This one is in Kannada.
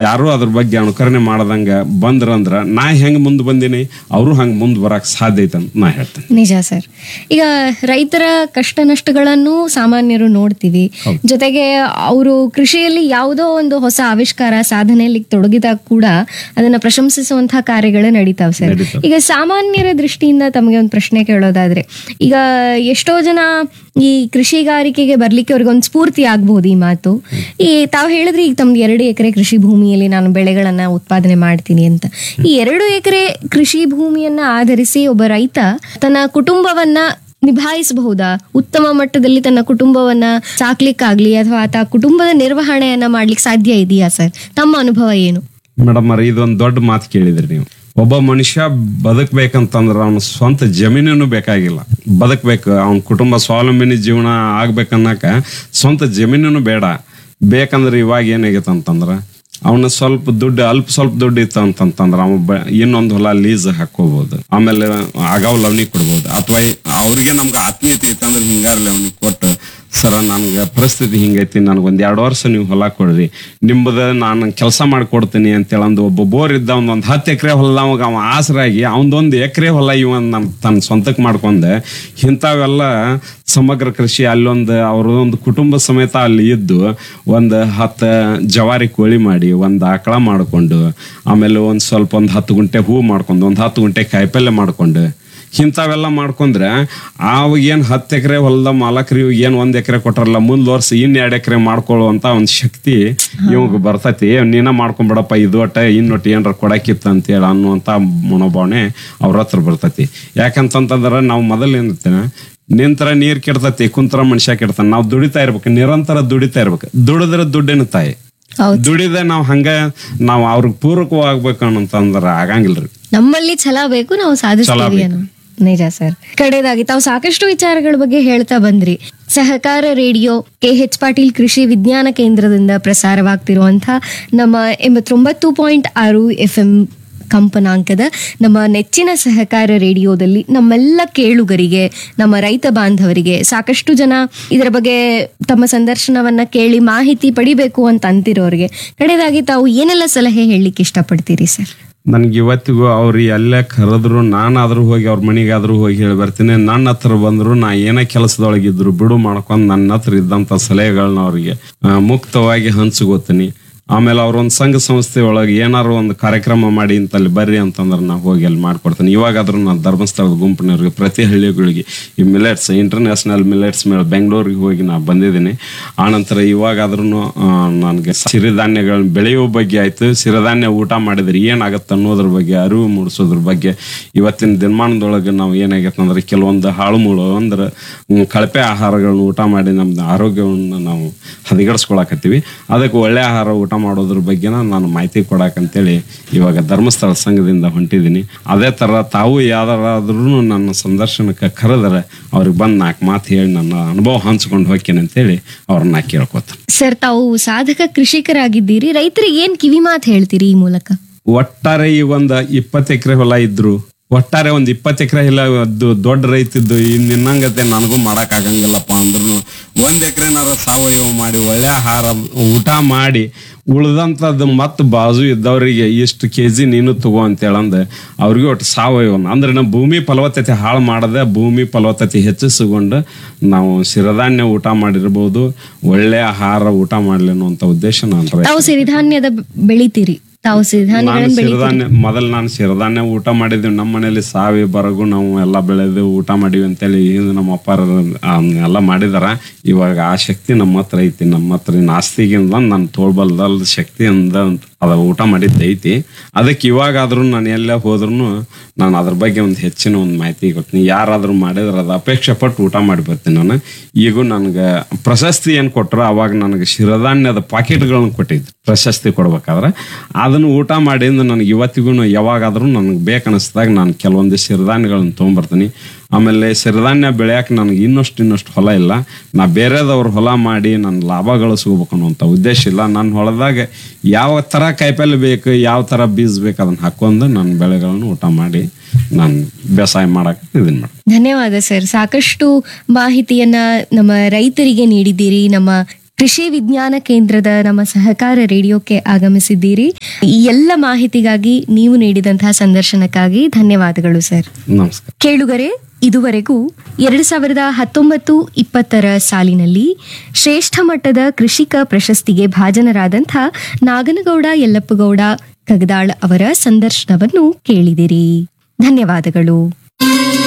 ಯಾರು ಅದ್ರ ಬಗ್ಗೆ ಅನುಕರಣೆ ಮಾಡದಂಗ ಬಂದ್ರಂದ್ರ ನಾ ಹೆಂಗ್ ಮುಂದ್ ಬಂದೀನಿ ಅವರು ಹಂಗ್ ಮುಂದ್ ಬರಕ್ ಸಾಧ್ಯ ಐತೆ ಅಂತ ನಾ ಹೇಳ್ತೇನೆ ನಿಜ ಸರ್ ಈಗ ರೈತರ ಕಷ್ಟ ನಷ್ಟಗಳನ್ನು ಸಾಮಾನ್ಯರು ನೋಡ್ತೀವಿ ಜೊತೆಗೆ ಅವರು ಕೃಷಿಯಲ್ಲಿ ಯಾವುದೋ ಒಂದು ಹೊಸ ಆವಿಷ್ಕಾರ ಸಾಧನೆಯಲ್ಲಿ ತೊಡಗಿದಾಗ ಕೂಡ ಅದನ್ನ ಪ್ರಶಂಸಿಸುವಂತಹ ಕಾರ್ಯಗಳು ನಡೀತಾವ್ ಸರ್ ನಡೀತಾವ್. ಈಗ ಸಾಮಾನ್ಯರ ದೃಷ್ಟಿಯಿಂದ ತಮಗೆ ಒಂದು ಪ್ರಶ್ನೆ ಕೇಳೋದಾದ್ರೆ ಈಗ ಎಷ್ಟೋ ಜನ ಈ ಕೃಷಿಗಾರಿಕೆಗೆ ಬರ್ಲಿಕ್ಕೆ ಅವ್ರಿಗೆ ಒಂದು ಸ್ಫೂರ್ತಿ ಆಗ್ಬಹುದು ಈ ಮಾತು ಈ ತಾವು ಹೇಳಿದ್ರಿ ಈಗ ತಮ್ದು ಎರಡು ಎಕರೆ ಕೃಷಿ ಭೂಮಿಯಲ್ಲಿ ನಾನು ಬೆಳೆಗಳನ್ನ ಉತ್ಪಾದನೆ ಮಾಡ್ತೀನಿ ಅಂತ ಈ ಎರಡು ಎಕರೆ ಕೃಷಿ ಭೂಮಿಯನ್ನ ಆಧರಿಸಿ ಒಬ್ಬ ರೈತ ತನ್ನ ಕುಟುಂಬವನ್ನ ನಿಭಾಯಿಸಬಹುದಾ ಉತ್ತಮ ಮಟ್ಟದಲ್ಲಿ ತನ್ನ ಕುಟುಂಬವನ್ನ ಸಾಕ್ಲಿಕ್ಕಾಗ್ಲಿ ಅಥವಾ ಆತ ಕುಟುಂಬದ ನಿರ್ವಹಣೆಯನ್ನ ಮಾಡ್ಲಿಕ್ಕೆ ಸಾಧ್ಯ ಇದೆಯಾ ಸರ್ ತಮ್ಮ ಅನುಭವ ಏನು ಮೇಡಮ್ ಅವ್ರ ಇದೊಂದು ದೊಡ್ಡ ಮಾತು ಕೇಳಿದ್ರಿ ನೀವು ಒಬ್ಬ ಮನುಷ್ಯ ಬದುಕ್ಬೇಕಂತಂದ್ರ ಅವನ ಸ್ವಂತ ಜಮೀನೇನು ಬೇಕಾಗಿಲ್ಲ ಬದುಕ್ಬೇಕು ಅವನ ಕುಟುಂಬ ಸ್ವಾವಲಂಬಿನಿ ಜೀವನ ಆಗ್ಬೇಕನ್ನಕ ಸ್ವಂತ ಜಮೀನೇನು ಬೇಡ ಬೇಕಂದ್ರೆ ಇವಾಗ ಏನಾಗೈತೆ ಅಂತಂದ್ರ ಅವನ ಸ್ವಲ್ಪ ದುಡ್ಡು ಅಲ್ಪ ಸ್ವಲ್ಪ ದುಡ್ಡು ಇತ್ತು ಅಂತಂತಂದ್ರ ಅವ ಬ- ಇನ್ನೊಂದು ಹೊಲ ಲೀಸ್ ಹಾಕೋಬಹುದು ಆಮೇಲೆ ಆಗಾವ್ ಲವಣಿ ಕೊಡ್ಬೋದು ಅಥವಾ ಅವ್ರಿಗೆ ನಮ್ಗೆ ಆತ್ಮೀಯತೆ ಇತ್ತು ಅಂದ್ರೆ ಹಿಂಗಾರು ಲವಣಿ ಕೊಟ್ಟು ಸರ ನನ್ಗೆ ಪರಿಸ್ಥಿತಿ ಹಿಂಗೈತಿ ನನಗೊಂದ್ ಎರಡು ವರ್ಷ ನೀವು ಹೊಲ ಕೊಡ್ರಿ ನಿಮ್ಮದ ನಾನು ಕೆಲಸ ಮಾಡಿಕೊಡ್ತೀನಿ ಅಂತೇಳಿ ಅಂದು ಒಬ್ಬ ಬೋರ್ ಇದ್ದ ಒಂದೊಂದು ಹತ್ತು ಎಕರೆ ಹೊಲದವಾಗ ಅವ ಆಸರಾಗಿ ಅವನದೊಂದು ಎಕರೆ ಹೊಲ ಇವನ್ ನನ್ ತನ್ನ ಸ್ವಂತಕ್ಕೆ ಮಾಡ್ಕೊಂಡೆ ಇಂಥವೆಲ್ಲ ಸಮಗ್ರ ಕೃಷಿ ಅಲ್ಲೊಂದು ಅವ್ರದೊಂದು ಕುಟುಂಬ ಸಮೇತ ಅಲ್ಲಿ ಇದ್ದು ಒಂದು ಹತ್ತು ಜವಾರಿ ಕೋಳಿ ಮಾಡಿ ಒಂದು ಆಕಳ ಮಾಡ್ಕೊಂಡು ಆಮೇಲೆ ಒಂದು ಸ್ವಲ್ಪ ಒಂದು ಹತ್ತು ಗುಂಟೆ ಹೂ ಮಾಡ್ಕೊಂಡು ಒಂದು ಹತ್ತು ಗುಂಟೆ ಕಾಯಿಪಲ್ಯ ಮಾಡ್ಕೊಂಡು ಇಂಥವೆಲ್ಲ ಮಾಡ್ಕೊಂಡ್ರೆ ಅವಾಗ ಏನ್ ಹತ್ತು ಎಕರೆ ಹೊಲದ ಮಾಲಕರು ಏನ್ ಒಂದ್ ಎಕರೆ ಕೊಟ್ರಲ್ಲ ಮುಂದ್ ವರ್ಷ ಇನ್ ಎರಡ್ ಎಕರೆ ಮಾಡ್ಕೊಳ್ಳುವಂತ ಒಂದ್ ಶಕ್ತಿ ಇವಾಗ ಬರ್ತೈತಿ ಏ, ನೀನ ಮಾಡ್ಕೊಂಡ್ಬಿಡಪ್ಪ ಇದು ಒಟ್ಟ ಇನ್ನೊಟ್ಟು ಏನಾರ ಕೊಡಕಿತ್ತ ಅಂತೇಳಿ ಅನ್ನುವಂತ ಮನೋಭಾವನೆ ಅವ್ರ ಹತ್ರ ಬರ್ತೈತಿ ಯಾಕಂತಂತಂದ್ರ ನಾವು ಮೊದಲು ಏನಿರ್ತೇನೆ ನಿಂತರ ನೀರ್ ಕೆಡ್ತೈತಿ ಕುಂತರ ಮನುಷ್ಯ ಕೆಡ್ತಾನೆ ನಾವು ದುಡಿತಾ ಇರ್ಬೇಕು ನಿರಂತರ ದುಡಿತಾ ಇರ್ಬೇಕು ದುಡಿದ್ರೆ ದುಡ್ಡಿನ ತಾಯಿ ಹೌದು ದುಡಿದ ನಾವು ಹಂಗ ನಾವು ಅವ್ರಿಗೆ ಪೂರಕವಾಗ್ಬೇಕು ಅನ್ನಂತಂದ್ರ ಆಗಂಗಿಲ್ರಿ ನಮ್ಮಲ್ಲಿ ಛಲ ಬೇಕು ನಾವು ಸಾಧಿಸ್ತೀವಿ ಅನ್ನೋ ನಿಜ ಸರ್ ಕಡೆದಾಗಿ ತಾವು ಸಾಕಷ್ಟು ವಿಚಾರಗಳ ಬಗ್ಗೆ ಹೇಳ್ತಾ ಬಂದ್ರಿ ಸಹಕಾರ ರೇಡಿಯೋ ಕೆ ಎಚ್ ಪಾಟೀಲ್ ಕೃಷಿ ವಿಜ್ಞಾನ ಕೇಂದ್ರದಿಂದ ಪ್ರಸಾರವಾಗ್ತಿರುವಂತಹ ನಮ್ಮ ಎಂಬತ್ತೊಂಬತ್ತು ಪಾಯಿಂಟ್ ಆರು ಎಫ್ ಎಂ ಕಂಪನಾಂಕದ ನಮ್ಮ ನೆಚ್ಚಿನ ಸಹಕಾರ ರೇಡಿಯೋದಲ್ಲಿ ನಮ್ಮೆಲ್ಲ ಕೇಳುಗರಿಗೆ ನಮ್ಮ ರೈತ ಬಾಂಧವರಿಗೆ ಸಾಕಷ್ಟು ಜನ ಇದರ ಬಗ್ಗೆ ತಮ್ಮ ಸಂದರ್ಶನವನ್ನ ಕೇಳಿ ಮಾಹಿತಿ ಪಡಿಬೇಕು ಅಂತ ಅಂತಿರೋರಿಗೆ ಕಡೆದಾಗಿ ತಾವು ಏನೆಲ್ಲ ಸಲಹೆ ಹೇಳಲಿಕ್ಕೆ ಇಷ್ಟಪಡ್ತೀರಿ ಸರ್ ನನ್ಗೆ ಇವತ್ತಿಗೂ ಅವ್ರು ಎಲ್ಲೇ ಕರೆದ್ರು ನಾನಾದ್ರೂ ಹೋಗಿ ಅವ್ರ ಮನೆಗಾದ್ರೂ ಹೋಗಿ ಹೇಳಿ ಬರ್ತೀನಿ ನನ್ನ ಹತ್ರ ಬಂದ್ರು ನಾ ಏನೇ ಕೆಲಸದೊಳಗಿದ್ರು ಬಿಡು ಮಾಡ್ಕೊಂಡು ನನ್ನ ಹತ್ರ ಇದ್ದಂತ ಸಲಹೆಗಳನ್ನ ಅವ್ರಿಗೆ ಆ, ಮುಕ್ತವಾಗಿ ಹಂಚ್ಕೋತೀನಿ ಆಮೇಲೆ ಅವ್ರೊಂದು ಸಂಘ ಸಂಸ್ಥೆ ಒಳಗೆ ಏನಾರು ಒಂದು ಕಾರ್ಯಕ್ರಮ ಮಾಡಿ ಇಂತಲ್ಲಿ ಬರ್ರಿ ಅಂತಂದ್ರೆ ನಾ ಹೋಗಿ ಅಲ್ಲಿ ಮಾಡ್ಕೊಡ್ತೀನಿ ಇವಾಗಾದ್ರೂ ನಾನು ಧರ್ಮಸ್ಥಳದ ಗುಂಪಿನವ್ರಿಗೆ ಪ್ರತಿ ಹಳ್ಳಿಗಳಿಗೆ ಈ ಮಿಲೆಟ್ಸ್ ಇಂಟರ್ನ್ಯಾಷನಲ್ ಮಿಲೆಟ್ಸ್ ಮೇಲೆ ಬೆಂಗಳೂರಿಗೆ ಹೋಗಿ ನಾ ಬಂದಿದ್ದೀನಿ ಆನಂತರ ಇವಾಗಾದ್ರೂ ನನಗೆ ಸಿರಿಧಾನ್ಯಗಳನ್ನ ಬೆಳೆಯುವ ಬಗ್ಗೆ ಆಯ್ತು ಸಿರಿಧಾನ್ಯ ಊಟ ಮಾಡಿದ್ರೆ ಏನಾಗತ್ತೆ ಅನ್ನೋದ್ರ ಬಗ್ಗೆ ಅರಿವು ಮೂಡಿಸೋದ್ರ ಬಗ್ಗೆ ಇವತ್ತಿನ ದಿನಮಾನದೊಳಗೆ ನಾವು ಏನಾಗತ್ತೆ ಅಂದ್ರೆ ಕೆಲವೊಂದು ಹಾಳುಮೂಳು ಅಂದ್ರೆ ಹ್ಮ್, ಕಳಪೆ ಆಹಾರಗಳನ್ನ ಊಟ ಮಾಡಿ ನಮ್ದು ಆರೋಗ್ಯವನ್ನು ನಾವು ಹದಗೆಡಿಸ್ಕೊಳಕತ್ತೀವಿ ಅದಕ್ಕೆ ಒಳ್ಳೆ ಆಹಾರ ಊಟ ಮಾಡೋದ್ರ ಬಗ್ಗೆನ ನಾನು ಮಾಹಿತಿ ಕೊಡಕಂತೇಳಿ ಇವಾಗ ಧರ್ಮಸ್ಥಳ ಸಂಘದಿಂದ ಹೊಂಟಿದ್ದೀನಿ ಅದೇ ತರ ತಾವು ಯಾವ್ದಾದ್ರೂ ನನ್ನ ಸಂದರ್ಶನಕ್ಕೆ ಕರೆದರೆ ಅವ್ರಿಗೆ ಬಂದು ನಾಲ್ಕು ಮಾತು ಹೇಳಿ ನನ್ನ ಅನುಭವ ಹಂಚ್ಕೊಂಡು ಹೋಗ್ತೇನೆ ಅಂತೇಳಿ ಅವ್ರನ್ನ ನಾ ಕೇಳ್ಕೊತೀನಿ ಸರ್ ತಾವು ಸಾಧಕ ಕೃಷಿಕರಾಗಿದ್ದೀರಿ ರೈತರಿಗೆ ಏನ್ ಕಿವಿ ಮಾತು ಹೇಳ್ತೀರಿ ಈ ಮೂಲಕ ಒಟ್ಟಾರೆ ಈ ಒಂದು ಇಪ್ಪತ್ತು ಎಕರೆ ಹೊಲ ಇದ್ರು ಒಟ್ಟಾರೆ ಒಂದ್ ಇಪ್ಪತ್ತು ಎಕರೆ ಇಲ್ಲ ಅದು ದೊಡ್ಡ ರೈತ ಇದ್ದು ನಿನ್ನಂಗತೆ ನನಗೂ ಮಾಡಕ್ ಆಗಂಗಿಲ್ಲಪ್ಪ ಅಂದ್ರೂ ಒಂದ್ ಎಕರೆನಾರ ಸಾವಯವ ಮಾಡಿ ಒಳ್ಳೆ ಆಹಾರ ಊಟ ಮಾಡಿ ಉಳ್ದಂಥದ್ದು ಮತ್ತೆ ಬಾಜು ಇದ್ದವರಿಗೆ ಇಷ್ಟು ಕೆ ಜಿ ನೀನು ತಗೋ ಅಂತೇಳಂದು ಅವ್ರಿಗೆ ಒಟ್ಟು ಸಾವಯವ ಅಂದ್ರೆ ನಮ್ಮ ಭೂಮಿ ಫಲವತ್ತತೆ ಹಾಳು ಮಾಡದೆ ಭೂಮಿ ಫಲವತ್ತತೆ ಹೆಚ್ಚಿಸಿಕೊಂಡು ನಾವು ಸಿರಧಾನ್ಯ ಊಟ ಮಾಡಿರ್ಬೋದು ಒಳ್ಳೆ ಆಹಾರ ಊಟ ಮಾಡ್ಲಿ ಅನ್ನುವಂಥ ಉದ್ದೇಶ ನಾನು ತಾವು ಸಿರಿಧಾನ್ಯದ ಬೆಳಿತೀರಿ ತಾವು ನಾನು ಸಿರಿಧಾನ್ಯಗಳನ್ನ ಬೆಳಿ ಸಿರಿಧಾನ್ಯ ಮೊದಲು ನಾನು ಸಿರಿಧಾನ್ಯ ಊಟ ಮಾಡಿದ್ವಿ ನಮ್ಮ ಮನೇಲಿ ಸಾವಿ ಬರಗು ನಾವು ಎಲ್ಲ ಬೆಳೆದು ಊಟ ಮಾಡಿವಿ ಅಂತೇಳಿ ಹಿಂದೆ ನಮ್ಮ ಅಪ್ಪಾರ ಆ, ಎಲ್ಲ ಮಾಡಿದಾರ ಇವಾಗ ಆ ಶಕ್ತಿ ನಮ್ಮ ಹತ್ರ ಐತಿ ನಮ್ಮ ಹತ್ರ ಇನ್ನು ಆಸ್ತಿಗಿಂದ ನನ್ನ ತೋಳ್ಬಲ್ದಲ್ ಶಕ್ತಿಯಿಂದ ಅದ ಊಟ ಮಾಡಿದ್ದು ಐತಿ ಅದಕ್ಕೆ ಇವಾಗಾದ್ರೂ ನಾನು ಎಲ್ಲೇ ಹೋದ್ರೂ ನಾನು ಅದ್ರ ಬಗ್ಗೆ ಒಂದು ಹೆಚ್ಚಿನ ಒಂದು ಮಾಹಿತಿ ಕೊಡ್ತೀನಿ ಯಾರಾದ್ರೂ ಮಾಡಿದ್ರೆ ಅದು ಅಪೇಕ್ಷೆ ಪಟ್ಟು ಊಟ ಮಾಡಿ ಬರ್ತೀನಿ ನಾನು ಈಗೂ ನನಗೆ ಪ್ರಶಸ್ತಿ ಏನು ಕೊಟ್ಟರು ಅವಾಗ ನನಗೆ ಸಿರಿಧಾನ್ಯದ ಪಾಕೆಟ್ಗಳನ್ನ ಕೊಟ್ಟಿದ್ರು ಪ್ರಶಸ್ತಿ ಕೊಡ್ಬೇಕಾದ್ರೆ ಅದನ್ನು ಊಟ ಮಾಡಿಂದ ನನಗೆ ಇವತ್ತಿಗೂ ಯಾವಾಗಾದ್ರೂ ನನಗೆ ಬೇಕನ್ನಿಸ್ದಾಗ ನಾನು ಕೆಲವೊಂದು ಸಿರಿಧಾನ್ಯಗಳನ್ನ ತೊಗೊಂಬರ್ತೀನಿ ಆಮೇಲೆ ಸಿರಿಧಾನ್ಯ ಬೆಳೆಯಕ್ಕೆ ನನಗೆ ಇನ್ನಷ್ಟು ಇನ್ನಷ್ಟು ಹೊಲ ಇಲ್ಲ ನಾ ಬೇರೆದವ್ರ ಹೊಲ ಮಾಡಿ ನನ್ನ ಲಾಭ ಗಳಿಸ್ಕೋಬೇಕು ಅನ್ನುವಂಥ ಉದ್ದೇಶ ಇಲ್ಲ ನನ್ನ ಹೊಲದಾಗ ಯಾವ ಥರ ಕಾಯಿಪಲ್ಲೆ ಬೇಕು ಯಾವ ಥರ ಬೀಜ ಬೇಕು ಅದನ್ನ ಹಾಕೊಂಡು ನನ್ನ ಬೆಳೆಗಳನ್ನು ಊಟ ಮಾಡಿ ನಾನು ಬೇಸಾಯ ಮಾಡಕ್ಕೆ ಇದನ್ನ ಮಾಡಿ ಧನ್ಯವಾದ ಸರ್ ಸಾಕಷ್ಟು ಮಾಹಿತಿಯನ್ನ ನಮ್ಮ ರೈತರಿಗೆ ನೀಡಿದ್ದೀರಿ ನಮ್ಮ ಕೃಷಿ ವಿಜ್ಞಾನ ಕೇಂದ್ರದ ನಮ್ಮ ಸಹಕಾರ ರೇಡಿಯೋಕ್ಕೆ ಆಗಮಿಸಿದ್ದೀರಿ ಈ ಎಲ್ಲ ಮಾಹಿತಿಗಾಗಿ ನೀವು ನೀಡಿದಂತಹ ಸಂದರ್ಶನಕ್ಕಾಗಿ ಧನ್ಯವಾದಗಳು ಸರ್ ನಮಸ್ಕಾರ ಕೇಳುಗರೆ ಇದುವರೆಗೂ ಎರಡು ಸಾವಿರದ ಹತ್ತೊಂಬತ್ತು ಇಪ್ಪತ್ತರ ಸಾಲಿನಲ್ಲಿ ಶ್ರೇಷ್ಠ ಮಟ್ಟದ ಕೃಷಿಕ ಪ್ರಶಸ್ತಿಗೆ ಭಾಜನರಾದಂಥ ನಾಗನಗೌಡ ಯಲ್ಲಪ್ಪಗೌಡ ಕಗದಾಳ್ ಅವರ ಸಂದರ್ಶನವನ್ನು ಕೇಳಿದಿರಿ ಧನ್ಯವಾದಗಳು